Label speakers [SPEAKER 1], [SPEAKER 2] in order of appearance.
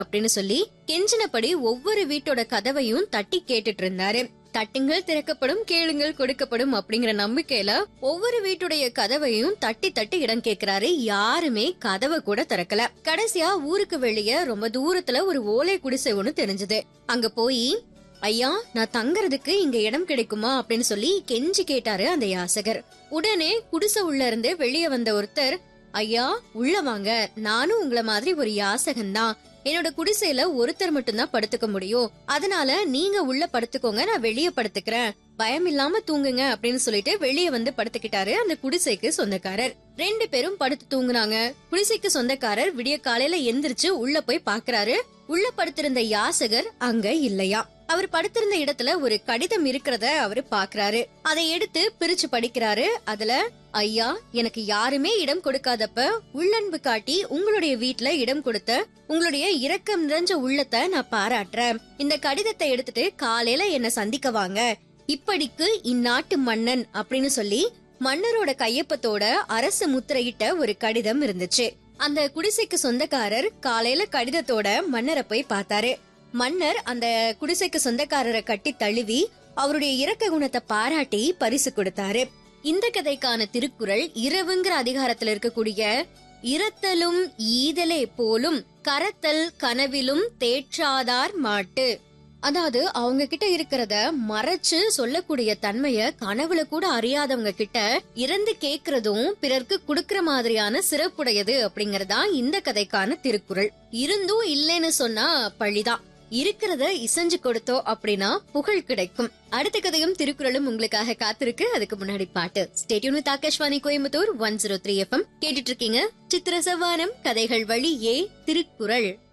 [SPEAKER 1] அப்படின்னு சொல்லி கெஞ்சினபடி ஒவ்வொரு வீட்டோட கதவையும் தட்டி கேட்டுட்டு இருந்தாரு தட்டுங்கள் திறக்கப்படும் கேளுங்கள் கொடுக்கப்படும் அப்படிங்கிற நம்பிக்கையில ஒவ்வொரு வீட்டுடைய கதவையும் தட்டி தட்டி இடம் கேக்குறாரு யாருமே கதவை கூட திறக்கல கடைசியா ஊருக்கு வெளிய ரொம்ப தூரத்துல ஒரு ஓலை குடிசை ஒண்ணு தெரிஞ்சது அங்க போய் ஐயா நான் தங்கறதுக்கு இங்க இடம் கிடைக்குமா அப்படின்னு சொல்லி கெஞ்சி கேட்டாரு அந்த யாசகர் உடனே குடிசை உள்ள இருந்து வெளியே வந்த ஒருத்தர் ஐயா உள்ள வாங்க நானும் உங்கள மாதிரி ஒரு யாசகன் தான் என்னோட குடிசையில ஒருத்தர் மட்டும்தான் படுத்துக்க முடியும் அதனால நீங்க உள்ள படுத்துக்கோங்க நான் வெளியே படுத்துக்கிறேன் பயம் இல்லாம தூங்குங்க அப்படின்னு சொல்லிட்டு வெளியே வந்து படுத்துக்கிட்டாரு அந்த குடிசைக்கு சொந்தக்காரர் ரெண்டு பேரும் படுத்து தூங்குனாங்க குடிசைக்கு சொந்தக்காரர் விடிய காலையில எந்திரிச்சு உள்ள போய் பாக்குறாரு உள்ள படுத்திருந்த யாசகர் அங்க இல்லையா அவர் படுத்திருந்த இடத்துல ஒரு கடிதம் இருக்கிறத அவரு பாக்குறாரு அதை எடுத்து பிரிச்சு படிக்கிறாரு அதுல ஐயா எனக்கு யாருமே இடம் கொடுக்காதப்ப உள்ளன்பு காட்டி உங்களுடைய வீட்ல இடம் கொடுத்த உங்களுடைய இரக்கம் நிறைஞ்ச உள்ளத்தை நான் பாராட்டுறேன் இந்த கடிதத்தை எடுத்துட்டு காலையில என்ன சந்திக்க வாங்க இப்படிக்கு இந்நாட்டு மன்னன் அப்படின்னு சொல்லி மன்னரோட கையொப்பத்தோட அரசு முத்திரையிட்ட ஒரு கடிதம் இருந்துச்சு அந்த குடிசைக்கு சொந்தக்காரர் காலையில கடிதத்தோட மன்னரை போய் பார்த்தாரு மன்னர் அந்த குடிசைக்கு சொந்தக்காரரை கட்டி தழுவி அவருடைய இரக்க குணத்தை பாராட்டி பரிசு கொடுத்தாரு இந்த கதைக்கான திருக்குறள் இரவுங்கிற அதிகாரத்துல இருக்கக்கூடிய இரத்தலும் ஈதலே போலும் கரத்தல் கனவிலும் தேற்றாதார் மாட்டு அதாவது அவங்க கிட்ட இருக்கிறத மறைச்சு சொல்லக்கூடிய தன்மைய கனவுல கூட அறியாதவங்க கிட்ட இறந்து கேக்குறதும் பிறர்க்கு குடுக்கற மாதிரியான சிறப்புடையது அப்படிங்கறதா இந்த கதைக்கான திருக்குறள் இருந்தும் இல்லைன்னு சொன்னா பழிதான் இருக்கிறத இசைஞ்சு கொடுத்தோம் அப்படின்னா புகழ் கிடைக்கும் அடுத்த கதையும் திருக்குறளும் உங்களுக்காக காத்திருக்கு அதுக்கு முன்னாடி பாட்டு stay tuned with Akashvani Coimbatore one zero three FM கேட்டுட்டு இருக்கீங்க சித்திர சவானம் கதைகள் வழி ஏ திருக்குறள்